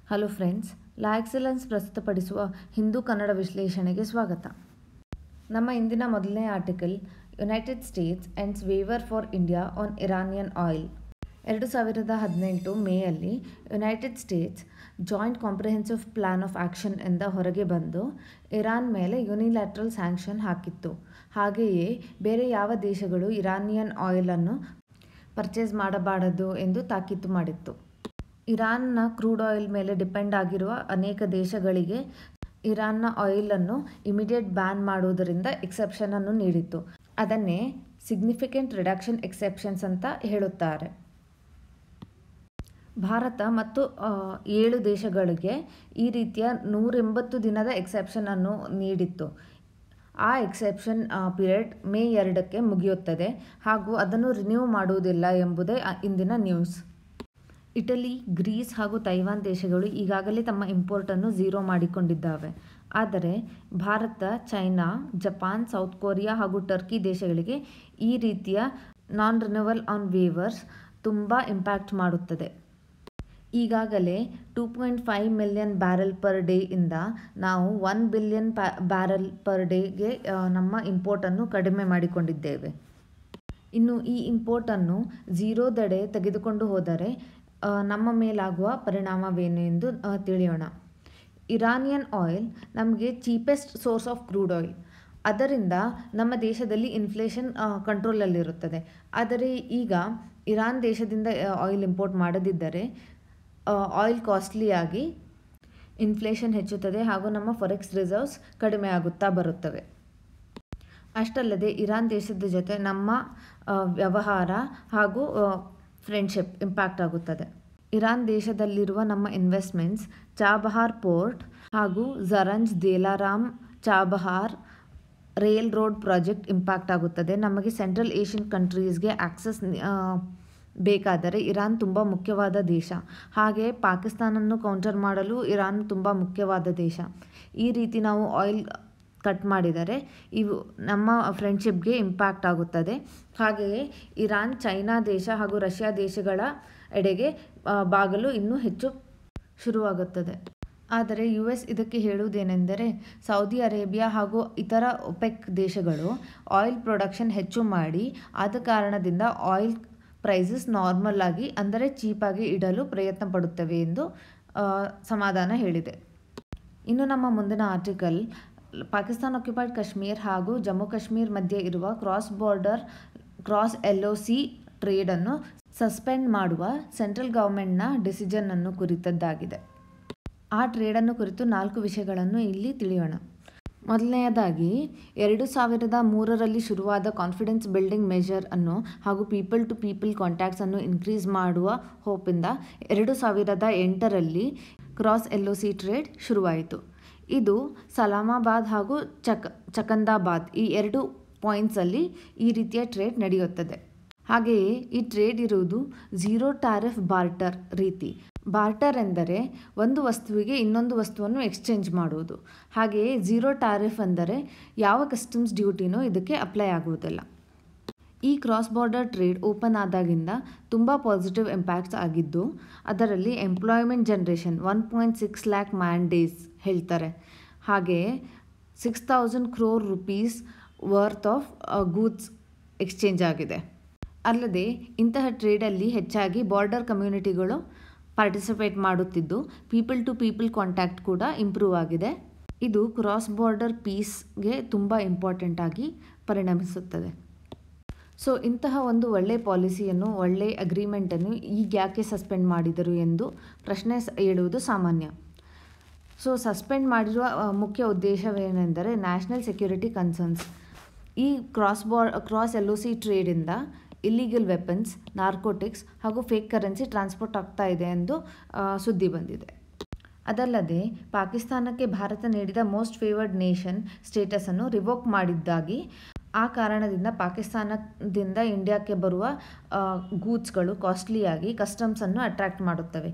hello friends ಲಾ excellence ಪ್ರಸ್ತುತಪಡಿಸುವ ಹಿಂದೂ ಕನ್ನಡ ವಿಶ್ಲೇಷಣೆಗೆ ಸ್ವಾಗತ ನಮ್ಮ ಇಂದಿನ ಮೊದಲನೇ article United States ends waiver for India on Iranian oil ಎರಡು ಸಾವಿರದ ಹದಿನೆಂಟು ಮೇಯಲ್ಲಿ United States joint comprehensive plan of action ಎಂದ ಹೊರಗೆ ಬಂದು ಇರಾನ್ ಮೇಲೆ ಯುನಿಲ್ಯಾಟ್ರಲ್ ಸ್ಯಾಂಕ್ಷನ್ ಹಾಕಿತ್ತು ಹಾಗೆಯೇ ಬೇರೆ ಯಾವ ದೇಶಗಳು ಇರಾನಿಯನ್ ಆಯಿಲನ್ನು ಪರ್ಚೇಸ್ ಮಾಡಬಾರದು ಎಂದು ತಾಕೀತು ಮಾಡಿತ್ತು ಇರಾನ್ನ ಕ್ರೂಡ್ ಆಯಿಲ್ ಮೇಲೆ ಡಿಪೆಂಡ್ ಆಗಿರುವ ಅನೇಕ ದೇಶಗಳಿಗೆ ಇರಾನ್ನ ಆಯಿಲನ್ನು ಇಮಿಡಿಯೇಟ್ ಬ್ಯಾನ್ ಮಾಡುವುದರಿಂದ ಎಕ್ಸೆಪ್ಷನನ್ನು ನೀಡಿತ್ತು ಅದನ್ನೇ ಸಿಗ್ನಿಫಿಕೆಂಟ್ ರಿಡಕ್ಷನ್ ಎಕ್ಸೆಪ್ಷನ್ಸ್ ಅಂತ ಹೇಳುತ್ತಾರೆ ಭಾರತ ಮತ್ತು ಆ, ಏಳು ದೇಶಗಳಿಗೆ ಈ ರೀತಿಯ ನೂರೆಂಬತ್ತು ದಿನದ ಎಕ್ಸೆಪ್ಷನನ್ನು ನೀಡಿತ್ತು ಆ ಎಕ್ಸೆಪ್ಷನ್ ಪೀರಿಯಡ್ ಮೇ ಎರಡಕ್ಕೆ ಮುಗಿಯುತ್ತದೆ ಹಾಗೂ ಅದನ್ನು ರಿನ್ಯೂ ಮಾಡುವುದಿಲ್ಲ ಎಂಬುದೇ ಆ ಇಂದಿನ ನ್ಯೂಸ್ ಇಟಲಿ ಗ್ರೀಸ್ ಹಾಗೂ ತೈವಾನ್ ದೇಶಗಳು ಈಗಾಗಲೇ ತಮ್ಮ ಇಂಪೋರ್ಟನ್ನು ಝೀರೋ ಮಾಡಿಕೊಂಡಿದ್ದಾವೆ ಆದರೆ Bharat China Japan South Korea ಹಾಗೂ ಟರ್ಕಿ ದೇಶಗಳಿಗೆ ಈ ರೀತಿಯ ನಾನ್ ರಿನ್ಯೂವಲ್ ಆನ್ ವೇವರ್ಸ್ ತುಂಬ ಇಂಪ್ಯಾಕ್ಟ್ ಮಾಡುತ್ತದೆ ಈಗಾಗಲೇ two point five million barrel per day ಇಂದ ನಾವು ಒನ್ ಬಿಲಿಯನ್ ಬ್ಯಾರೆಲ್ ಪರ್ ಡೇಗೆ ನಮ್ಮ ಇಂಪೋರ್ಟನ್ನು ಕಡಿಮೆ ಮಾಡಿಕೊಂಡಿದ್ದೇವೆ ಇನ್ನು ಈ ಇಂಪೋರ್ಟನ್ನು ಝೀರೋದೆಡೆ ತೆಗೆದುಕೊಂಡು ಹೋದರೆ ಆ, ನಮ್ಮ ಮೇಲಾಗುವ ಪರಿಣಾಮವೇನು ಎಂದು ಆ, ತಿಳಿಯೋಣ ಇರಾನಿಯನ್ ಆಯಿಲ್ ನಮಗೆ cheapest source of crude oil ಅದರಿಂದ ನಮ್ಮ ದೇಶದಲ್ಲಿ ಇನ್ಫ್ಲೇಷನ್ ಕಂಟ್ರೋಲಲ್ಲಿರುತ್ತದೆ ಆದರೆ ಈಗ ಇರಾನ್ ದೇಶದಿಂದ ಆಯಿಲ್ ಇಂಪೋರ್ಟ್ ಮಾಡದಿದ್ದರೆ ಆಯಿಲ್ ಕಾಸ್ಟ್ಲಿಯಾಗಿ ಇನ್ಫ್ಲೇಷನ್ ಹೆಚ್ಚುತ್ತದೆ ಹಾಗೂ ನಮ್ಮ ಫಾರೆಕ್ಸ್ ರಿಸರ್ವ್ಸ್ ಕಡಿಮೆ ಆಗುತ್ತಾ ಬರುತ್ತವೆ ಅಷ್ಟಲ್ಲದೆ ಇರಾನ್ ದೇಶದ ಜೊತೆ ನಮ್ಮ ಆ, ವ್ಯವಹಾರ ಹಾಗೂ ಫ್ರೆಂಡ್ಶಿಪ್ ಇಂಪ್ಯಾಕ್ಟ್ ಆಗುತ್ತದೆ ಇರಾನ್ ದೇಶದಲ್ಲಿರುವ ನಮ್ಮ ಇನ್ವೆಸ್ಟ್ಮೆಂಟ್ಸ್ ಚಾಬಹಾರ್ ಪೋರ್ಟ್ ಹಾಗೂ Zaranj Delaram Chabahar rail road project impact ಆಗುತ್ತದೆ ನಮಗೆ ಸೆಂಟ್ರಲ್ ಏಷ್ಯನ್ ಕಂಟ್ರೀಸ್ಗೆ ಆಕ್ಸೆಸ್ ಬೇಕಾದರೆ ಇರಾನ್ ತುಂಬ ಮುಖ್ಯವಾದ ದೇಶ ಹಾಗೆ ಪಾಕಿಸ್ತಾನನ್ನು ಕೌಂಟರ್ ಮಾಡಲು ಇರಾನ್ ತುಂಬ ಮುಖ್ಯವಾದ ದೇಶ ಈ ರೀತಿ ನಾವು ಆಯಿಲ್ ಕಟ್ ಮಾಡಿದರೆ ಇವು ನಮ್ಮ ಫ್ರೆಂಡ್ಶಿಪ್ಗೆ ಇಂಪ್ಯಾಕ್ಟ್ ಆಗುತ್ತದೆ ಹಾಗೆಯೇ ಇರಾನ್ ಚೈನಾ ದೇಶ ಹಾಗೂ ರಷ್ಯಾ ದೇಶಗಳ ಎಡೆಗೆ ಆ, ಬಾಗಲು ಇನ್ನೂ ಹೆಚ್ಚು ಶುರುವಾಗುತ್ತದೆ ಆದರೆ ಯು ಎಸ್ ಇದಕ್ಕೆ ಹೇಳುವುದೇನೆಂದರೆ ಸೌದಿ ಅರೇಬಿಯಾ ಹಾಗೂ ಇತರ ಒಪೆಕ್ ದೇಶಗಳು ಆಯಿಲ್ ಪ್ರೊಡಕ್ಷನ್ ಹೆಚ್ಚು ಮಾಡಿ ಆದ ಕಾರಣದಿಂದ ಆಯಿಲ್ ಪ್ರೈಸಸ್ ನಾರ್ಮಲ್ ಆಗಿ ಅಂದರೆ ಚೀಪಾಗಿ ಇಡಲು ಪ್ರಯತ್ನ ಪಡುತ್ತವೆ ಎಂದು ಆ, ಸಮಾಧಾನ ಹೇಳಿದೆ ಇನ್ನು ನಮ್ಮ ಮುಂದಿನ ಆರ್ಟಿಕಲ್ ಪಾಕಿಸ್ತಾನ್ ಆಕ್ಯುಪೈಡ್ ಕಾಶ್ಮೀರ್ ಹಾಗೂ ಜಮ್ಮು ಕಾಶ್ಮೀರ್ ಮಧ್ಯೆ ಇರುವ cross border cross L O C ಟ್ರೇಡನ್ನು ಸಸ್ಪೆಂಡ್ ಮಾಡುವ ಸೆಂಟ್ರಲ್ ಗೌರ್ಮೆಂಟ್ನ ಡಿಸಿಷನ್ನನ್ನು ಕುರಿತದ್ದಾಗಿದೆ ಆ ಟ್ರೇಡನ್ನು ಕುರಿತು ನಾಲ್ಕು ವಿಷಯಗಳನ್ನು ಇಲ್ಲಿ ತಿಳಿಯೋಣ ಮೊದಲನೆಯದಾಗಿ ಎರಡು ಸಾವಿರದ ಮೂರರಲ್ಲಿ ಶುರುವಾದ ಕಾನ್ಫಿಡೆನ್ಸ್ ಬಿಲ್ಡಿಂಗ್ ಮೆಷರ್ ಅನ್ನು ಹಾಗೂ ಪೀಪಲ್ ಟು ಪೀಪಲ್ ಕಾಂಟ್ಯಾಕ್ಟ್ಸ್ ಅನ್ನು ಇನ್ಕ್ರೀಸ್ ಮಾಡುವ ಹೋಪಿಂದ ಎರಡು ಸಾವಿರದ ಎಂಟರಲ್ಲಿ cross L O C trade ಶುರುವಾಯಿತು ಇದು ಸಲಾಮಾಬಾದ್ ಹಾಗೂ ಚಕ್ ಚಕಂದಾಬಾದ್ ಈ ಎರಡು ಪಾಯಿಂಟ್ಸಲ್ಲಿ ಈ ರೀತಿಯ ಟ್ರೇಡ್ ನಡೆಯುತ್ತದೆ ಹಾಗೆಯೇ ಈ ಟ್ರೇಡ್ ಇರುವುದು ಝೀರೋ ಟ್ಯಾರಿಫ್ ಬಾರ್ಟರ್ ರೀತಿ ಬಾರ್ಟರ್ ಎಂದರೆ ಒಂದು ವಸ್ತುವಿಗೆ ಇನ್ನೊಂದು ವಸ್ತುವನ್ನು ಎಕ್ಸ್ಚೇಂಜ್ ಮಾಡುವುದು ಹಾಗೆಯೇ ಝೀರೋ ಟ್ಯಾರಿಫ್ ಅಂದರೆ ಯಾವ ಕಸ್ಟಮ್ಸ್ ಡ್ಯೂಟಿನೂ ಇದಕ್ಕೆ ಅಪ್ಲೈ ಆಗುವುದಿಲ್ಲ ಈ ಕ್ರಾಸ್ ಬಾರ್ಡರ್ ಟ್ರೇಡ್ ಓಪನ್ ಆದಾಗಿಂದ ತುಂಬ ಪಾಸಿಟಿವ್ ಇಂಪ್ಯಾಕ್ಟ್ಸ್ ಆಗಿದ್ದು ಅದರಲ್ಲಿ employment generation one point six lakh man days ಹೇಳ್ತಾರೆ ಹಾಗೆಯೇ six thousand crore rupees worth of goods exchange ಆಗಿದೆ ಅಲ್ಲದೆ ಇಂತಹ ಟ್ರೇಡಲ್ಲಿ ಹೆಚ್ಚಾಗಿ ಬಾರ್ಡರ್ ಕಮ್ಯುನಿಟಿಗಳು ಪಾರ್ಟಿಸಿಪೇಟ್ ಮಾಡುತ್ತಿದ್ದು ಪೀಪಲ್ ಟು ಪೀಪಲ್ ಕಾಂಟ್ಯಾಕ್ಟ್ ಕೂಡ ಇಂಪ್ರೂವ್ ಆಗಿದೆ ಇದು ಕ್ರಾಸ್ ಬಾರ್ಡರ್ ಪೀಸ್ಗೆ ತುಂಬ ಇಂಪಾರ್ಟೆಂಟ್ ಆಗಿ ಪರಿಣಮಿಸುತ್ತದೆ ಸೊ ಇಂತಹ ಒಂದು ಒಳ್ಳೆಯ ಪಾಲಿಸಿಯನ್ನು ಒಳ್ಳೆಯ ಅಗ್ರಿಮೆಂಟನ್ನು ಈಗ ಯಾಕೆ ಸಸ್ಪೆಂಡ್ ಮಾಡಿದರು ಎಂದು ಪ್ರಶ್ನೆ ಸ- ಏಳುವುದು ಸಾಮಾನ್ಯ ಸೊ ಸಸ್ಪೆಂಡ್ ಮಾಡಿರುವ ಆ, ಮುಖ್ಯ ಉದ್ದೇಶವೇನೆಂದರೆ ನ್ಯಾಷನಲ್ ಸೆಕ್ಯೂರಿಟಿ ಕನ್ಸರ್ನ್ಸ್ ಈ cross bar cross L O C ಟ್ರೇಡಿಂದ ಇಲ್ಲಿಗಲ್ ವೆಪನ್ಸ್ ನಾರ್ಕೋಟಿಕ್ಸ್ ಹಾಗೂ ಫೇಕ್ ಕರೆನ್ಸಿ ಟ್ರಾನ್ಸ್ಪೋರ್ಟ್ ಆಗ್ತಾ ಇದೆ ಎಂದು ಆ, ಸುದ್ದಿ ಬಂದಿದೆ ಅದಲ್ಲದೆ ಪಾಕಿಸ್ತಾನಕ್ಕೆ ಭಾರತ ನೀಡಿದ ಮೋಸ್ಟ್ ಫೇವರ್ಡ್ ನೇಷನ್ ಸ್ಟೇಟಸನ್ನು ರಿವೋಕ್ ಮಾಡಿದ್ದಾಗಿ ಆ ಕಾರಣದಿಂದ ಪಾಕಿಸ್ತಾನದಿಂದ ಇಂಡಿಯಾಕ್ಕೆ ಬರುವ ಗೂಡ್ಸ್ಗಳು ಕಾಸ್ಟ್ಲಿಯಾಗಿ ಕಸ್ಟಮ್ಸನ್ನು ಅಟ್ರಾಕ್ಟ್ ಮಾಡುತ್ತವೆ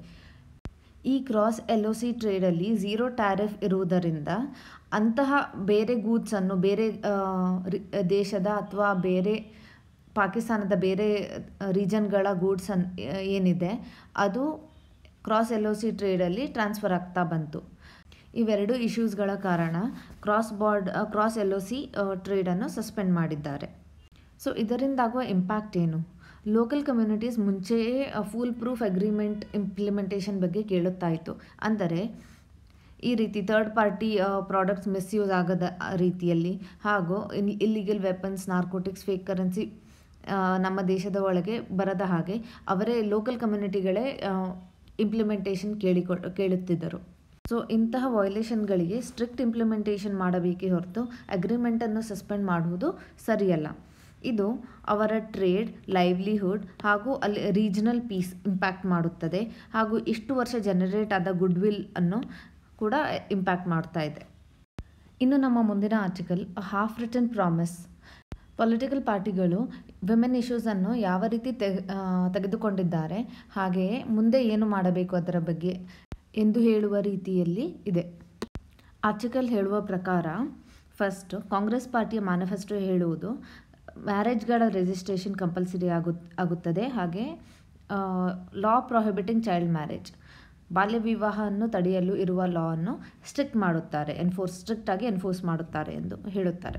ಈ ಕ್ರಾಸ್ ಎಲ್ ಒ ಸಿ ಟ್ರೇಡಲ್ಲಿ ಝೀರೋ ಟ್ಯಾರಿಫ್ ಇರುವುದರಿಂದ ಅಂತಹ ಬೇರೆ ಗೂಡ್ಸನ್ನು ಬೇರೆ ಆ, ರಿ- ದೇಶದ ಅಥವಾ ಬೇರೆ ಪಾಕಿಸ್ತಾನದ ಬೇರೆ ರೀಜನ್ಗಳ ಗೂಡ್ಸ್ ಅನ್ ಏನಿದೆ ಅದು ಕ್ರಾಸ್ ಎಲ್ ಒ ಸಿ ಟ್ರೇಡಲ್ಲಿ ಟ್ರಾನ್ಸ್ಫರ್ ಆಗ್ತಾ ಬಂತು ಇವೆರಡು ಇಶ್ಯೂಸ್ಗಳ ಕಾರಣ cross bard cross L O C ಟ್ರೇಡನ್ನು ಸಸ್ಪೆಂಡ್ ಮಾಡಿದ್ದಾರೆ ಸೊ ಇದರಿಂದಾಗುವ ಇಂಪ್ಯಾಕ್ಟ್ ಏನು ಲೋಕಲ್ ಕಮ್ಯುನಿಟೀಸ್ ಮುಂಚೆಯೇ ಫುಲ್ ಪ್ರೂಫ್ ಅಗ್ರಿಮೆಂಟ್ ಇಂಪ್ಲಿಮೆಂಟೇಷನ್ ಬಗ್ಗೆ ಕೇಳುತ್ತಾ ಇತ್ತು ಅಂದರೆ ಈ ರೀತಿ ಥರ್ಡ್ ಪಾರ್ಟಿ ಪ್ರಾಡಕ್ಟ್ಸ್ ಮಿಸ್ಯೂಸ್ ಆಗದ ರೀತಿಯಲ್ಲಿ ಹಾಗೂ illegal weapons narcotics fake currency ನಮ್ಮ ದೇಶದ ಒಳಗೆ ಬರದ ಹಾಗೆ ಅವರೇ ಲೋಕಲ್ ಕಮ್ಯುನಿಟಿಗಳೇ ಇಂಪ್ಲಿಮೆಂಟೇಷನ್ ಕೇಳಿಕೊ ಕೇಳುತ್ತಿದ್ದರು ಸೊ ಇಂತಹ ವೈಲೇಷನ್ಗಳಿಗೆ ಸ್ಟ್ರಿಕ್ಟ್ ಇಂಪ್ಲಿಮೆಂಟೇಷನ್ ಮಾಡಬೇಕೇ ಹೊರತು ಅಗ್ರಿಮೆಂಟನ್ನು ಸಸ್ಪೆಂಡ್ ಮಾಡುವುದು ಸರಿಯಲ್ಲ ಇದು ಅವರ ಟ್ರೇಡ್ ಲೈವ್ಲಿಹುಡ್ ಹಾಗೂ ಅಲ್ಲಿ ರೀಜನಲ್ ಪೀಸ್ ಇಂಪ್ಯಾಕ್ಟ್ ಮಾಡುತ್ತದೆ ಹಾಗೂ ಇಷ್ಟು ವರ್ಷ ಜನರೇಟ್ ಆದ ಗುಡ್ ವಿಲ್ ಅನ್ನು ಕೂಡ ಇಂಪ್ಯಾಕ್ಟ್ ಮಾಡ್ತಾ ಇದೆ ಇನ್ನು ನಮ್ಮ ಮುಂದಿನ article half return promise political ಪಾರ್ಟಿಗಳು ವಿಮೆನ್ ಇಶ್ಯೂಸನ್ನು ಯಾವ ರೀತಿ ತೆಗೆ ತೆಗೆದುಕೊಂಡಿದ್ದಾರೆ ಹಾಗೆಯೇ ಮುಂದೆ ಏನು ಮಾಡಬೇಕು ಅದರ ಬಗ್ಗೆ ಎಂದು ಹೇಳುವ ರೀತಿಯಲ್ಲಿ ಇದೆ ಆರ್ಟಿಕಲ್ ಹೇಳುವ ಪ್ರಕಾರ ಫಸ್ಟ್ ಕಾಂಗ್ರೆಸ್ ಪಾರ್ಟಿಯ ಮ್ಯಾನಿಫೆಸ್ಟೋ ಹೇಳುವುದು ಮ್ಯಾರೇಜ್ಗಳ ರಿಜಿಸ್ಟ್ರೇಷನ್ ಕಂಪಲ್ಸರಿ ಆಗು ಆಗುತ್ತದೆ ಹಾಗೆ ಲಾ ಪ್ರೊಹಿಬಿಟಿಂಗ್ ಚೈಲ್ಡ್ ಮ್ಯಾರೇಜ್ ಬಾಲ್ಯ ವಿವಾಹವನ್ನು ತಡೆಯಲು ಇರುವ ಲಾ ಅನ್ನು ಸ್ಟ್ರಿಕ್ಟ್ ಮಾಡುತ್ತಾರೆ ಎನ್ಫೋರ್ಸ್ ಸ್ಟ್ರಿಕ್ಟಾಗಿ ಎನ್ಫೋರ್ಸ್ ಮಾಡುತ್ತಾರೆ ಎಂದು ಹೇಳುತ್ತಾರೆ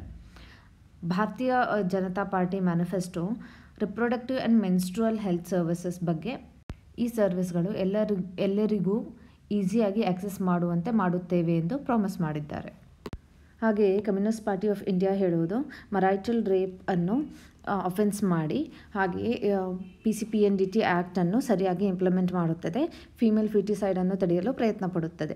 Bharatiya Janata party manifesto reproductive and menstrual health services ಬಗ್ಗೆ ಈ ಸರ್ವಿಸ್ಗಳು ಎಲ್ಲರಿ ಎಲ್ಲರಿಗೂ ಈಸಿಯಾಗಿ ಆಕ್ಸೆಸ್ ಮಾಡುವಂತೆ ಮಾಡುತ್ತೇವೆ ಎಂದು ಪ್ರಾಮಿಸ್ ಮಾಡಿದ್ದಾರೆ ಹಾಗೆಯೇ ಕಮ್ಯುನಿಸ್ಟ್ ಪಾರ್ಟಿ ಆಫ್ ಇಂಡಿಯಾ ಹೇಳುವುದು ಮರೈಟಲ್ ರೇಪ್ ಅನ್ನು ಅಫೆನ್ಸ್ ಮಾಡಿ ಹಾಗೆಯೇ P C P N D T ಆ್ಯಕ್ಟನ್ನು ಸರಿಯಾಗಿ ಇಂಪ್ಲಿಮೆಂಟ್ ಮಾಡುತ್ತದೆ ಫೀಮೇಲ್ ಫಿಟಿಸೈಡನ್ನು ತಡೆಯಲು ಪ್ರಯತ್ನ ಪಡುತ್ತದೆ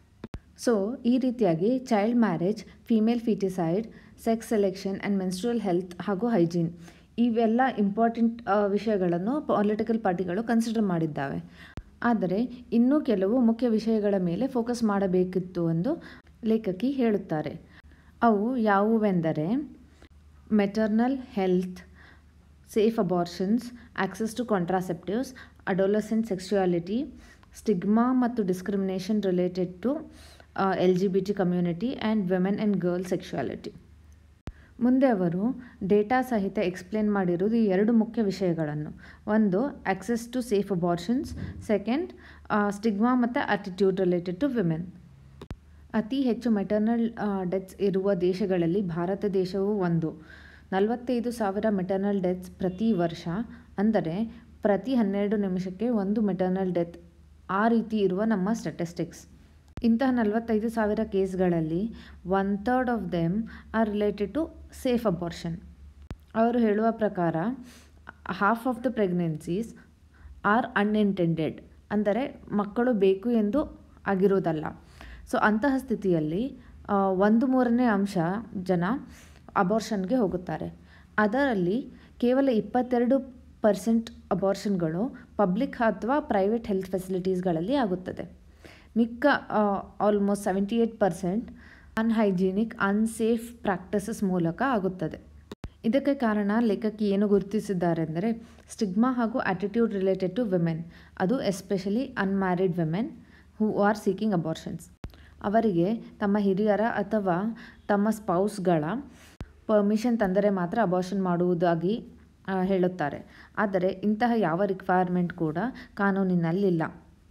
ಸೊ ಈ ರೀತಿಯಾಗಿ child marriage female foeticide sex selection and menstrual health ಹಾಗೂ ಹೈಜೀನ್ ಇವೆಲ್ಲ ಇಂಪಾರ್ಟೆಂಟ್ ವಿಷಯಗಳನ್ನು ಪೊಲಿಟಿಕಲ್ ಪಾರ್ಟಿಗಳು ಕನ್ಸಿಡರ್ ಮಾಡಿದ್ದಾವೆ ಆದರೆ ಇನ್ನೂ ಕೆಲವು ಮುಖ್ಯ ವಿಷಯಗಳ ಮೇಲೆ ಫೋಕಸ್ ಮಾಡಬೇಕಿತ್ತು ಎಂದು ಲೇಖಕಿ ಹೇಳುತ್ತಾರೆ ಅವು ಯಾವುವೆಂದರೆ maternal health safe abortions access to contraceptives adolescent sexuality stigma ಮತ್ತು discrimination related to L G B T community and women and girl sexuality ಮುಂದೆ ಅವರು ಡೇಟಾ ಸಹಿತ ಎಕ್ಸ್ಪ್ಲೇನ್ ಮಾಡಿರುವುದು ಈ ಎರಡು ಮುಖ್ಯ ವಿಷಯಗಳನ್ನು ಒಂದು access to safe abortions second stigma ಮತ್ತು ಆಟಿಟ್ಯೂಡ್ ರಿಲೇಟೆಡ್ ಟು ವಿಮೆನ್ ಅತಿ ಹೆಚ್ಚು ಮೆಟರ್ನಲ್ ಡೆತ್ಸ್ ಇರುವ ದೇಶಗಳಲ್ಲಿ ಭಾರತ ದೇಶವು ಒಂದು ನಲವತ್ತೈದು ಸಾವಿರ ಮೆಟರ್ನಲ್ ಡೆತ್ಸ್ ಪ್ರತಿ ವರ್ಷ ಅಂದರೆ ಪ್ರತಿ ಹನ್ನೆರಡು ನಿಮಿಷಕ್ಕೆ ಒಂದು ಮೆಟರ್ನಲ್ ಡೆತ್ ಆ ರೀತಿ ಇರುವ ನಮ್ಮ ಸ್ಟ್ಯಾಟಿಸ್ಟಿಕ್ಸ್ ಇಂತಹ ನಲವತ್ತೈದು ಸಾವಿರ ಕೇಸ್ಗಳಲ್ಲಿ one third of them are related to safe abortion ಅವರು ಹೇಳುವ ಪ್ರಕಾರ half of the pregnancies are unintended ಅಂದರೆ ಮಕ್ಕಳು ಬೇಕು ಎಂದು ಆಗಿರೋದಲ್ಲ ಸೊ ಅಂತಹ ಸ್ಥಿತಿಯಲ್ಲಿ ಒಂದು ಮೂರನೇ ಅಂಶ ಜನ ಅಬಾರ್ಷನ್ಗೆ ಹೋಗುತ್ತಾರೆ ಅದರಲ್ಲಿ ಕೇವಲ ಇಪ್ಪತ್ತೆರಡು ಪರ್ಸೆಂಟ್ ಅಬಾರ್ಷನ್ಗಳು ಪಬ್ಲಿಕ್ ಅಥವಾ ಪ್ರೈವೇಟ್ ಹೆಲ್ತ್ ಫೆಸಿಲಿಟೀಸ್ಗಳಲ್ಲಿ ಆಗುತ್ತದೆ ಮಿಕ್ಕ almost seventy eight percent unhygienic unsafe practices ಮೂಲಕ ಆಗುತ್ತದೆ ಇದಕ್ಕೆ ಕಾರಣ ಲೇಖಕಿ ಏನು ಗುರುತಿಸಿದ್ದಾರೆ ಅಂದರೆ ಸ್ಟಿಗ್ಮಾ ಹಾಗೂ ಆಟಿಟ್ಯೂಡ್ ರಿಲೇಟೆಡ್ ಟು ವಿಮೆನ್ ಅದು especially unmarried women who are seeking abortions ಅವರಿಗೆ ತಮ್ಮ ಹಿರಿಯರ ಅಥವಾ ತಮ್ಮ ಸ್ಪೌಸ್ಗಳ ಪರ್ಮಿಷನ್ ತಂದರೆ ಮಾತ್ರ ಅಬಾರ್ಷನ್ ಮಾಡುವುದಾಗಿ ಹೇಳುತ್ತಾರೆ ಆದರೆ ಇಂತಹ ಯಾವ ರಿಕ್ವೈರ್ಮೆಂಟ್ ಕೂಡ ಕಾನೂನಿನಲ್ಲಿಲ್ಲ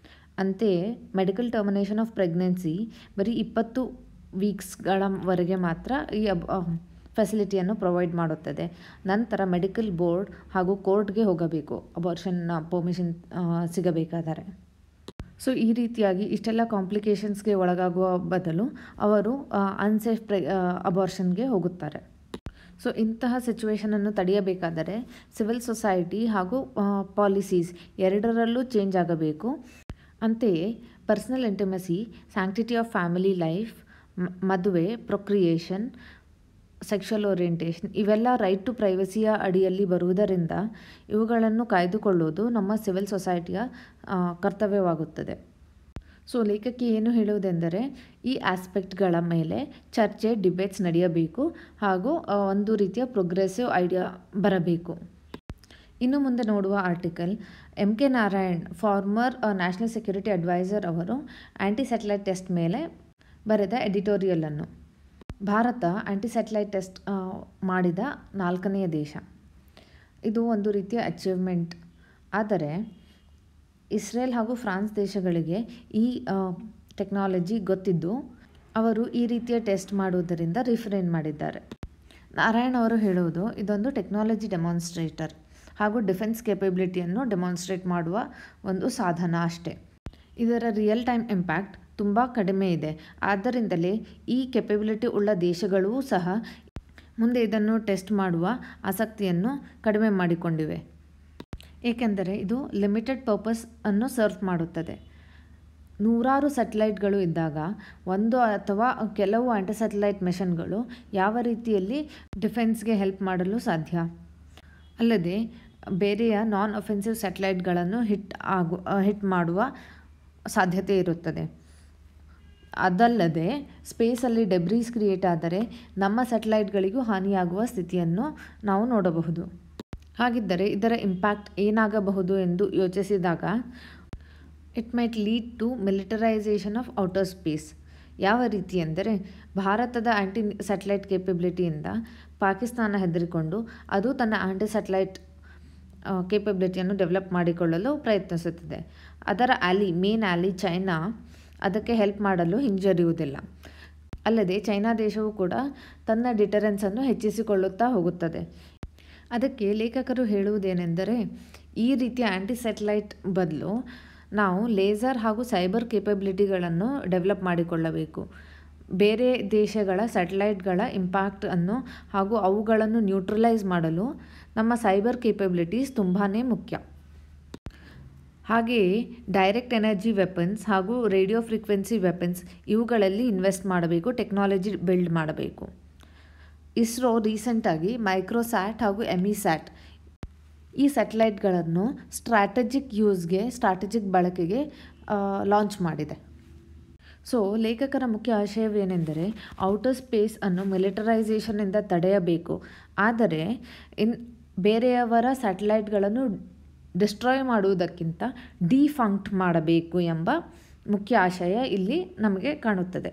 ಅಂತೆಯೇ ಮೆಡಿಕಲ್ ಟರ್ಮಿನೇಷನ್ ಆಫ್ ಪ್ರೆಗ್ನೆನ್ಸಿ ಬರೀ ಇಪ್ಪತ್ತು ವೀಕ್ಸ್ಗಳವರೆಗೆ ಮಾತ್ರ ಈ ಅಬ್ ಫೆಸಿಲಿಟಿಯನ್ನು ಪ್ರೊವೈಡ್ ಮಾಡುತ್ತದೆ ನಂತರ ಮೆಡಿಕಲ್ ಬೋರ್ಡ್ ಹಾಗೂ ಕೋರ್ಟ್ಗೆ ಹೋಗಬೇಕು ಅಬಾರ್ಷನ್ ಪರ್ಮಿಷನ್ ಸಿಗಬೇಕಾದರೆ ಸೊ ಈ ರೀತಿಯಾಗಿ ಇಷ್ಟೆಲ್ಲ ಕಾಂಪ್ಲಿಕೇಶನ್ಸ್ಗೆ ಒಳಗಾಗುವ ಬದಲು ಅವರು ಅನ್ಸೇಫ್ ಪ್ರೆ ಅಬಾರ್ಷನ್ಗೆ ಹೋಗುತ್ತಾರೆ ಸೊ ಇಂತಹ ಸಿಚುವೇಷನನ್ನು ತಡೆಯಬೇಕಾದರೆ ಸಿವಿಲ್ ಸೊಸೈಟಿ ಹಾಗೂ ಪಾಲಿಸೀಸ್ ಎರಡರಲ್ಲೂ ಚೇಂಜ್ ಆಗಬೇಕು ಅಂತೆಯೇ personal intimacy sanctity of family life ಮದುವೆ ಪ್ರೊಕ್ರಿಯೇಷನ್ ಸೆಕ್ಷುವಲ್ ಓರಿಯೆಂಟೇಷನ್ ಇವೆಲ್ಲ ರೈಟ್ ಟು ಪ್ರೈವಸಿಯ ಅಡಿಯಲ್ಲಿ ಬರುವುದರಿಂದ ಇವುಗಳನ್ನು ಕಾಯ್ದುಕೊಳ್ಳುವುದು ನಮ್ಮ ಸಿವಿಲ್ ಸೊಸೈಟಿಯ ಕರ್ತವ್ಯವಾಗುತ್ತದೆ ಸೊ ಲೇಖಕಿ ಏನು ಹೇಳುವುದೆಂದರೆ ಈ ಆಸ್ಪೆಕ್ಟ್ಗಳ ಮೇಲೆ ಚರ್ಚೆ ಡಿಬೇಟ್ಸ್ ನಡೆಯಬೇಕು ಹಾಗೂ ಒಂದು ರೀತಿಯ ಪ್ರೋಗ್ರೆಸಿವ್ ಐಡಿಯಾ ಬರಬೇಕು ಇನ್ನು ಮುಂದೆ ನೋಡುವ article M K Narayan former national security adviser ಅವರು ಆ್ಯಂಟಿ ಸ್ಯಾಟಲೈಟ್ ಟೆಸ್ಟ್ ಮೇಲೆ ಬರೆದ ಎಡಿಟೋರಿಯಲನ್ನು ಭಾರತ ಆ್ಯಂಟಿ ಸ್ಯಾಟಲೈಟ್ ಟೆಸ್ಟ್ ಮಾಡಿದ ನಾಲ್ಕನೆಯ ದೇಶ ಇದು ಒಂದು ರೀತಿಯ ಅಚೀವ್ಮೆಂಟ್ ಆದರೆ ಇಸ್ರೇಲ್ ಹಾಗೂ ಫ್ರಾನ್ಸ್ ದೇಶಗಳಿಗೆ ಈ ಟೆಕ್ನಾಲಜಿ ಗೊತ್ತಿದ್ದು ಅವರು ಈ ರೀತಿಯ ಟೆಸ್ಟ್ ಮಾಡುವುದರಿಂದ ರಿಫ್ರೇನ್ ಮಾಡಿದ್ದಾರೆ ನಾರಾಯಣ್ ಅವರು ಹೇಳುವುದು ಇದೊಂದು ಟೆಕ್ನಾಲಜಿ ಡೆಮಾನ್ಸ್ಟ್ರೇಟರ್ ಹಾಗೂ ಡಿಫೆನ್ಸ್ ಕೇಪಬಿಲಿಟಿಯನ್ನು ಡೆಮಾನ್ಸ್ಟ್ರೇಟ್ ಮಾಡುವ ಒಂದು ಸಾಧನ ಅಷ್ಟೇ ಇದರ ರಿಯಲ್ ಟೈಮ್ ಇಂಪ್ಯಾಕ್ಟ್ ತುಂಬ ಕಡಿಮೆ ಇದೆ ಆದ್ದರಿಂದಲೇ ಈ ಕೆಪಬಿಲಿಟಿ ಉಳ್ಳ ದೇಶಗಳೂ ಸಹ ಮುಂದೆ ಇದನ್ನು ಟೆಸ್ಟ್ ಮಾಡುವ ಆಸಕ್ತಿಯನ್ನು ಕಡಿಮೆ ಮಾಡಿಕೊಂಡಿವೆ ಏಕೆಂದರೆ ಇದು ಲಿಮಿಟೆಡ್ ಪರ್ಪಸ್ ಅನ್ನು ಸರ್ವ್ ಮಾಡುತ್ತದೆ ನೂರಾರು ಸ್ಯಾಟಲೈಟ್ಗಳು ಇದ್ದಾಗ ಒಂದು ಅಥವಾ ಕೆಲವು ಆ್ಯಂಟಿಸ್ಯಾಟಲೈಟ್ ಮಿಷನ್ಗಳು ಯಾವ ರೀತಿಯಲ್ಲಿ ಡಿಫೆನ್ಸ್ಗೆ ಹೆಲ್ಪ್ ಮಾಡಲು ಸಾಧ್ಯ ಅಲ್ಲದೆ ಬೇರೆಯ ನಾನ್ ಅಫೆನ್ಸಿವ್ ಸ್ಯಾಟಲೈಟ್ಗಳನ್ನು ಹಿಟ್ ಆಗು ಹಿಟ್ ಮಾಡುವ ಸಾಧ್ಯತೆ ಇರುತ್ತದೆ ಅದಲ್ಲದೆ ಸ್ಪೇಸಲ್ಲಿ ಡೆಬ್ರೀಸ್ ಕ್ರಿಯೇಟ್ ಆದರೆ ನಮ್ಮ ಸ್ಯಾಟಲೈಟ್ಗಳಿಗೂ ಹಾನಿಯಾಗುವ ಸ್ಥಿತಿಯನ್ನು ನಾವು ನೋಡಬಹುದು ಹಾಗಿದ್ದರೆ ಇದರ ಇಂಪ್ಯಾಕ್ಟ್ ಏನಾಗಬಹುದು ಎಂದು ಯೋಚಿಸಿದಾಗ it might lead to militarisation of outer space ಯಾವ ರೀತಿ ಎಂದರೆ ಭಾರತದ ಆ್ಯಂಟಿ ಸ್ಯಾಟಲೈಟ್ ಕೇಪಬಿಲಿಟಿಯಿಂದ ಪಾಕಿಸ್ತಾನ ಹೆದರಿಕೊಂಡು ಅದು ತನ್ನ ಆ್ಯಂಟಿ ಸ್ಯಾಟಲೈಟ್ ಕೇಪಬಿಲಿಟಿಯನ್ನು ಡೆವಲಪ್ ಮಾಡಿಕೊಳ್ಳಲು ಪ್ರಯತ್ನಿಸುತ್ತಿದೆ ಅದರ ಆಲಿ ಮೇನ್ ಆಲಿ ಚೈನಾ ಅದಕ್ಕೆ ಹೆಲ್ಪ್ ಮಾಡಲು ಹಿಂಜರಿಯುವುದಿಲ್ಲ ಅಲ್ಲದೆ ಚೈನಾ ದೇಶವು ಕೂಡ ತನ್ನ ಡಿಟರೆನ್ಸನ್ನು ಹೆಚ್ಚಿಸಿಕೊಳ್ಳುತ್ತಾ ಹೋಗುತ್ತದೆ ಅದಕ್ಕೆ ಲೇಖಕರು ಹೇಳುವುದೇನೆಂದರೆ ಈ ರೀತಿಯ ಆ್ಯಂಟಿ ಸ್ಯಾಟಲೈಟ್ ಬದಲು ನಾವು ಲೇಸರ್ ಹಾಗೂ ಸೈಬರ್ ಕೇಪಬಿಲಿಟಿಗಳನ್ನು ಡೆವಲಪ್ ಮಾಡಿಕೊಳ್ಳಬೇಕು ಬೇರೆ ದೇಶಗಳ ಸ್ಯಾಟಲೈಟ್ಗಳ ಇಂಪ್ಯಾಕ್ಟನ್ನು ಹಾಗೂ ಅವುಗಳನ್ನು ನ್ಯೂಟ್ರಲೈಸ್ ಮಾಡಲು ನಮ್ಮ ಸೈಬರ್ ಕೇಪಬಿಲಿಟೀಸ್ ತುಂಬಾ ಮುಖ್ಯ ಹಾಗೆಯೇ ಡೈರೆಕ್ಟ್ ಎನರ್ಜಿ ವೆಪನ್ಸ್ ಹಾಗೂ ರೇಡಿಯೋ ಫ್ರೀಕ್ವೆನ್ಸಿ ವೆಪನ್ಸ್ ಇವುಗಳಲ್ಲಿ ಇನ್ವೆಸ್ಟ್ ಮಾಡಬೇಕು ಟೆಕ್ನಾಲಜಿ ಬಿಲ್ಡ್ ಮಾಡಬೇಕು ಇಸ್ರೋ ರೀಸೆಂಟಾಗಿ ಮೈಕ್ರೋಸ್ಯಾಟ್ ಹಾಗೂ ಎಮಿಸ್ಯಾಟ್ ಈ ಸ್ಯಾಟಲೈಟ್ಗಳನ್ನು ಸ್ಟ್ರಾಟಜಿಕ್ ಯೂಸ್ಗೆ ಸ್ಟ್ರಾಟಜಿಕ್ ಬಳಕೆಗೆ ಲಾಂಚ್ ಮಾಡಿದೆ ಸೊ ಲೇಖಕರ ಮುಖ್ಯ ಆಶಯವೇನೆಂದರೆ ಔಟರ್ ಸ್ಪೇಸ್ ಅನ್ನು ಮಿಲಿಟರೈಸೇಷನ್ನಿಂದ ತಡೆಯಬೇಕು ಆದರೆ ಇನ್ ಬೇರೆಯವರ ಸ್ಯಾಟಲೈಟ್ಗಳನ್ನು ಡಿಸ್ಟ್ರಾಯ್ ಮಾಡುವುದಕ್ಕಿಂತ ಡಿಫಂಕ್ಟ್ ಮಾಡಬೇಕು ಎಂಬ ಮುಖ್ಯ ಆಶಯ ಇಲ್ಲಿ ನಮಗೆ ಕಾಣುತ್ತದೆ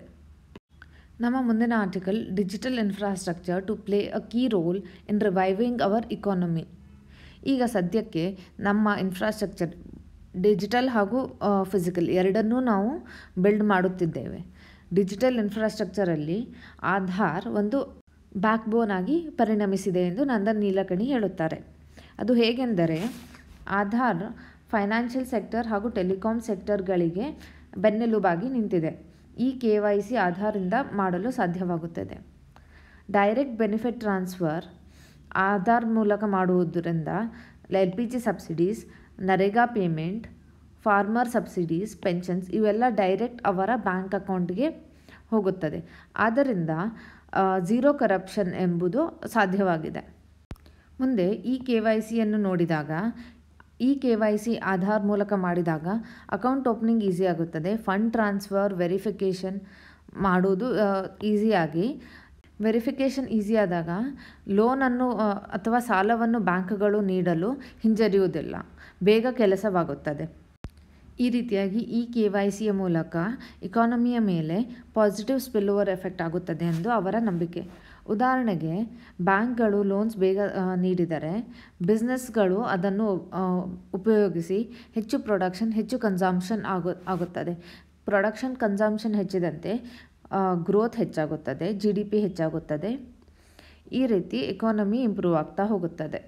ನಮ್ಮ ಮುಂದಿನ article digital infrastructure to play a key role in reviving our economy ಈಗ ಸದ್ಯಕ್ಕೆ ನಮ್ಮ ಇನ್ಫ್ರಾಸ್ಟ್ರಕ್ಚರ್ ಡಿಜಿಟಲ್ ಹಾಗೂ ಫಿಸಿಕಲ್ ಎರಡನ್ನೂ ನಾವು ಬಿಲ್ಡ್ ಮಾಡುತ್ತಿದ್ದೇವೆ ಡಿಜಿಟಲ್ ಇನ್ಫ್ರಾಸ್ಟ್ರಕ್ಚರಲ್ಲಿ ಆಧಾರ್ ಒಂದು ಬ್ಯಾಕ್ ಬೋನ್ ಆಗಿ ಪರಿಣಮಿಸಿದೆ ಎಂದು ನಂದನ್ ನೀಲಕಣಿ ಹೇಳುತ್ತಾರೆ ಅದು ಹೇಗೆಂದರೆ ಆಧಾರ್ ಫೈನಾನ್ಷಿಯಲ್ ಸೆಕ್ಟರ್ ಹಾಗೂ ಟೆಲಿಕಾಂ ಸೆಕ್ಟರ್ಗಳಿಗೆ ಬೆನ್ನೆಲುಬಾಗಿ ನಿಂತಿದೆ ಈ ಕೆ ವೈ ಸಿ ಆಧಾರಿಂದ ಮಾಡಲು ಸಾಧ್ಯವಾಗುತ್ತದೆ ಡೈರೆಕ್ಟ್ ಬೆನಿಫಿಟ್ ಟ್ರಾನ್ಸ್ಫರ್ ಆಧಾರ್ ಮೂಲಕ ಮಾಡುವುದರಿಂದ L P G subsidies NREGA payment farmer subsidies pensions ಇವೆಲ್ಲ ಡೈರೆಕ್ಟ್ ಅವರ ಬ್ಯಾಂಕ್ ಅಕೌಂಟ್ಗೆ ಹೋಗುತ್ತದೆ ಆದ್ದರಿಂದ ಝೀರೋ ಕರಪ್ಷನ್ ಎಂಬುದು ಸಾಧ್ಯವಾಗಿದೆ ಮುಂದೆ ಈ ಕೆ ವೈ ಸಿಯನ್ನು ನೋಡಿದಾಗ ಈ ಕೆ ವೈ ಸಿ ಆಧಾರ್ ಮೂಲಕ ಮಾಡಿದಾಗ ಅಕೌಂಟ್ ಓಪನಿಂಗ್ ಈಸಿ ಆಗುತ್ತದೆ ಫಂಡ್ ಟ್ರಾನ್ಸ್ಫರ್ ವೆರಿಫಿಕೇಷನ್ ಮಾಡುವುದು ಈಸಿಯಾಗಿ ವೆರಿಫಿಕೇಷನ್ ಈಸಿ ಆದಾಗ ಲೋನನ್ನು ಅಥವಾ ಸಾಲವನ್ನು ಬ್ಯಾಂಕ್ಗಳು ನೀಡಲು ಹಿಂಜರಿಯುವುದಿಲ್ಲ ಬೇಗ ಕೆಲಸವಾಗುತ್ತದೆ ಈ ರೀತಿಯಾಗಿ ಈ ಕೆ ವೈ ಸಿಯ ಮೂಲಕ ಇಕಾನಮಿಯ ಮೇಲೆ ಪಾಸಿಟಿವ್ ಸ್ಪಿಲ್ ಓವರ್ ಎಫೆಕ್ಟ್ ಆಗುತ್ತದೆ ಎಂದು ಅವರ ನಂಬಿಕೆ ಉದಾಹರಣೆಗೆ ಬ್ಯಾಂಕ್ಗಳು ಲೋನ್ಸ್ ಬೇಗ ನೀಡಿದರೆ ಬಿಸ್ನೆಸ್ಗಳು ಅದನ್ನು ಉಪಯೋಗಿಸಿ ಹೆಚ್ಚು ಪ್ರೊಡಕ್ಷನ್ ಹೆಚ್ಚು ಕನ್ಸಂಪ್ಷನ್ ಆಗು ಆಗುತ್ತದೆ ಪ್ರೊಡಕ್ಷನ್ ಕನ್ಸಂಪ್ಷನ್ ಹೆಚ್ಚಿದಂತೆ ಗ್ರೋತ್ ಹೆಚ್ಚಾಗುತ್ತದೆ ಜಿ ಡಿ ಪಿ ಹೆಚ್ಚಾಗುತ್ತದೆ ಈ ರೀತಿ ಎಕಾನಮಿ ಇಂಪ್ರೂವ್ ಆಗ್ತಾ ಹೋಗುತ್ತದೆ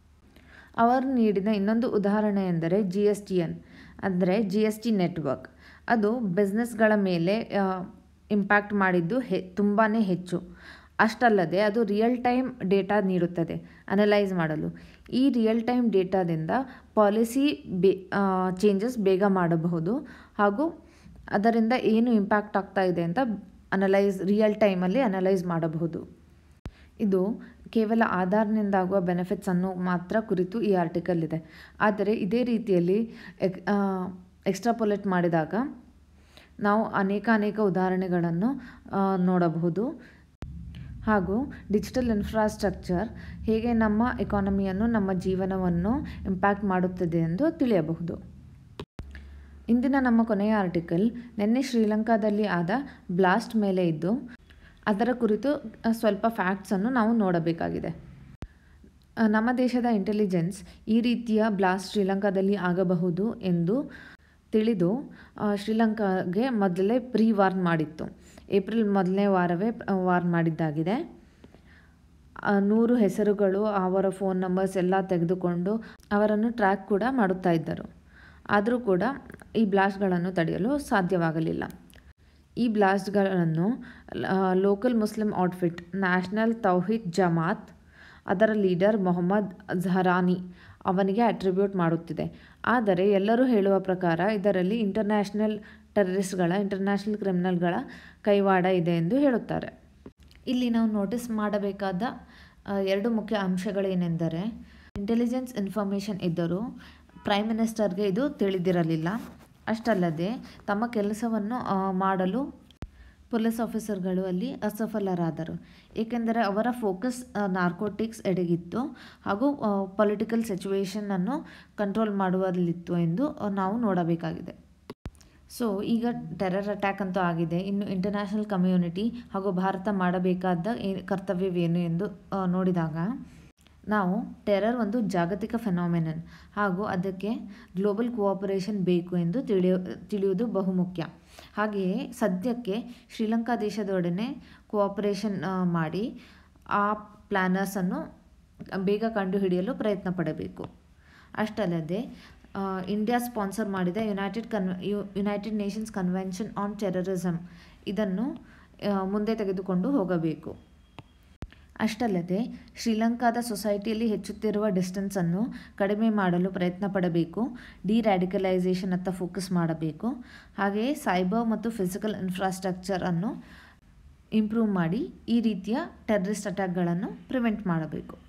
ಅವರು ನೀಡಿದ ಇನ್ನೊಂದು ಉದಾಹರಣೆ ಎಂದರೆ ಜಿ ಎಸ್ ಟಿ ಎನ್ ಅಂದರೆ ಜಿ ಎಸ್ ಟಿ ನೆಟ್ವರ್ಕ್ ಅದು ಬಿಸ್ನೆಸ್ಗಳ ಮೇಲೆ ಇಂಪ್ಯಾಕ್ಟ್ ಮಾಡಿದ್ದು ಹೆ ತುಂಬಾ ಹೆಚ್ಚು ಅಷ್ಟಲ್ಲದೆ ಅದು ರಿಯಲ್ ಟೈಮ್ ಡೇಟಾ ನೀಡುತ್ತದೆ ಅನಲೈಸ್ ಮಾಡಲು ಈ ರಿಯಲ್ ಟೈಮ್ ಡೇಟಾದಿಂದ ಪಾಲಿಸಿ ಬೇ ಚೇಂಜಸ್ ಬೇಗ ಮಾಡಬಹುದು ಹಾಗೂ ಅದರಿಂದ ಏನು ಇಂಪ್ಯಾಕ್ಟ್ ಆಗ್ತಾ ಇದೆ ಅಂತ ಅನಲೈಸ್ ರಿಯಲ್ ಟೈಮಲ್ಲಿ ಅನಲೈಸ್ ಮಾಡಬಹುದು ಇದು ಕೇವಲ ಆಧಾರ್ನಿಂದಾಗುವ ಬೆನಿಫಿಟ್ಸನ್ನು ಮಾತ್ರ ಕುರಿತು ಈ ಆರ್ಟಿಕಲ್ ಇದೆ ಆದರೆ ಇದೇ ರೀತಿಯಲ್ಲಿ ಎಕ್ ಎಕ್ಸ್ಟ್ರಾಪೊಲೇಟ್ ಮಾಡಿದಾಗ ನಾವು ಅನೇಕ ಅನೇಕ ಉದಾಹರಣೆಗಳನ್ನು ನೋಡಬಹುದು ಹಾಗೂ ಡಿಜಿಟಲ್ ಇನ್ಫ್ರಾಸ್ಟ್ರಕ್ಚರ್ ಹೇಗೆ ನಮ್ಮ ಎಕಾನಮಿಯನ್ನು ನಮ್ಮ ಜೀವನವನ್ನು ಇಂಪ್ಯಾಕ್ಟ್ ಮಾಡುತ್ತದೆ ಎಂದು ತಿಳಿಯಬಹುದು ಇಂದಿನ ನಮ್ಮ ಕೊನೆಯ ಆರ್ಟಿಕಲ್ ನಿನ್ನೆ ಶ್ರೀಲಂಕಾದಲ್ಲಿ ಆದ ಬ್ಲಾಸ್ಟ್ ಮೇಲೆ ಇದ್ದು ಅದರ ಕುರಿತು ಸ್ವಲ್ಪ ಫ್ಯಾಕ್ಟ್ಸನ್ನು ನಾವು ನೋಡಬೇಕಾಗಿದೆ ಆ, ನಮ್ಮ ದೇಶದ ಇಂಟೆಲಿಜೆನ್ಸ್ ಈ ರೀತಿಯ ಬ್ಲಾಸ್ಟ್ ಶ್ರೀಲಂಕಾದಲ್ಲಿ ಆಗಬಹುದು ಎಂದು ತಿಳಿದು ಆ, ಶ್ರೀಲಂಕಾಗೆ ಮೊದಲೇ ಪ್ರೀ ವಾರ್ನ್ ಮಾಡಿತ್ತು ಏಪ್ರಿಲ್ ಮೊದಲನೇ ವಾರವೇ ವಾರ್ನ್ ಮಾಡಿದ್ದಾಗಿದೆ ಆ, ನೂರು ಹೆಸರುಗಳು ಅವರ ಫೋನ್ ನಂಬರ್ಸ್ ಎಲ್ಲ ತೆಗೆದುಕೊಂಡು ಅವರನ್ನು ಟ್ರ್ಯಾಕ್ ಕೂಡ ಮಾಡುತ್ತಾ ಇದ್ದರು ಆದರೂ ಕೂಡ ಈ ಬ್ಲಾಸ್ಟ್ಗಳನ್ನು ತಡೆಯಲು ಸಾಧ್ಯವಾಗಲಿಲ್ಲ ಈ ಬ್ಲಾಸ್ಟ್ಗಳನ್ನು local Muslim outfit national Tawheed Jamaat ಅದರ ಲೀಡರ್ ಮೊಹಮ್ಮದ್ ಜಹರಾನಿ ಅವನಿಗೆ ಅಟ್ರಿಬ್ಯೂಟ್ ಮಾಡುತ್ತಿದೆ ಆದರೆ ಎಲ್ಲರೂ ಹೇಳುವ ಪ್ರಕಾರ ಇದರಲ್ಲಿ ಇಂಟರ್ನ್ಯಾಷನಲ್ ಟೆರರಿಸ್ಟ್ಗಳ ಇಂಟರ್ನ್ಯಾಷನಲ್ ಕ್ರಿಮಿನಲ್ಗಳ ಕೈವಾಡ ಇದೆ ಎಂದು ಹೇಳುತ್ತಾರೆ ಇಲ್ಲಿ ನಾವು ನೋಟಿಸ್ ಮಾಡಬೇಕಾದ ಆ, ಎರಡು ಮುಖ್ಯ ಅಂಶಗಳೇನೆಂದರೆ ಇಂಟೆಲಿಜೆನ್ಸ್ ಇನ್ಫಾರ್ಮೇಷನ್ ಇದ್ದರೂ ಪ್ರೈಮ್ ಮಿನಿಸ್ಟರ್ಗೆ ಇದು ತಿಳಿದಿರಲಿಲ್ಲ ಅಷ್ಟಲ್ಲದೆ ತಮ್ಮ ಕೆಲಸವನ್ನು ಆ, ಮಾಡಲು ಪೊಲೀಸ್ ಆಫೀಸರ್ಗಳು ಅಲ್ಲಿ ಅಸಫಲರಾದರು ಏಕೆಂದರೆ ಅವರ ಫೋಕಸ್ ನಾರ್ಕೋಟಿಕ್ಸ್ ಎಡೆಗಿತ್ತು ಹಾಗೂ ಪೊಲಿಟಿಕಲ್ ಸಿಚುವೇಶನನ್ನು ಕಂಟ್ರೋಲ್ ಮಾಡುವಲ್ಲಿತ್ತು ಎಂದು ಆ, ನಾವು ನೋಡಬೇಕಾಗಿದೆ ಸೊ ಈಗ ಟೆರರ್ ಅಟ್ಯಾಕ್ ಅಂತೂ ಆಗಿದೆ ಇನ್ನು ಇಂಟರ್ನ್ಯಾಷನಲ್ ಕಮ್ಯುನಿಟಿ ಹಾಗೂ ಭಾರತ ಮಾಡಬೇಕಾದ ಏ- ಕರ್ತವ್ಯವೇನು ಎಂದು ಆ, ನೋಡಿದಾಗ ನಾವು ಟೆರರ್ ಒಂದು ಜಾಗತಿಕ ಫೆನಾಮಿನನ್ ಹಾಗೂ ಅದಕ್ಕೆ ಗ್ಲೋಬಲ್ ಕೋಆಪರೇಷನ್ ಬೇಕು ಎಂದು ತಿಳಿಯು ತಿಳಿಯುವುದು ಬಹುಮುಖ್ಯ ಹಾಗೆಯೇ ಸದ್ಯಕ್ಕೆ ಶ್ರೀಲಂಕಾ ದೇಶದೊಡನೆ ಕೋಆಪರೇಷನ್ ಮಾಡಿ ಆ ಪ್ಲ್ಯಾನರ್ಸನ್ನು ಬೇಗ ಕಂಡುಹಿಡಿಯಲು ಪ್ರಯತ್ನ ಪಡಬೇಕು ಅಷ್ಟಲ್ಲದೆ ಆ, ಇಂಡಿಯಾ ಸ್ಪಾನ್ಸರ್ ಮಾಡಿದ United convey U United Nations convention on terrorism ಇದನ್ನು ಆ, ಮುಂದೆ ತೆಗೆದುಕೊಂಡು ಹೋಗಬೇಕು ಅಷ್ಟಲ್ಲದೆ ಶ್ರೀಲಂಕಾದ ಸೊಸೈಟಿಯಲ್ಲಿ ಹೆಚ್ಚುತ್ತಿರುವ ಡಿಸ್ಟೆನ್ಸನ್ನು ಕಡಿಮೆ ಮಾಡಲು ಪ್ರಯತ್ನ ಪಡಬೇಕು ಡಿರ್ಯಾಡಿಕಲೈಸೇಷನ್ ಅತ್ತ ಫೋಕಸ್ ಮಾಡಬೇಕು ಹಾಗೆಯೇ ಸೈಬರ್ ಮತ್ತು ಫಿಸಿಕಲ್ ಇನ್ಫ್ರಾಸ್ಟ್ರಕ್ಚರನ್ನು ಇಂಪ್ರೂವ್ ಮಾಡಿ ಈ ರೀತಿಯ ಟೆರರಿಸ್ಟ್ ಅಟ್ಯಾಕ್ಗಳನ್ನು ಪ್ರಿವೆಂಟ್ ಮಾಡಬೇಕು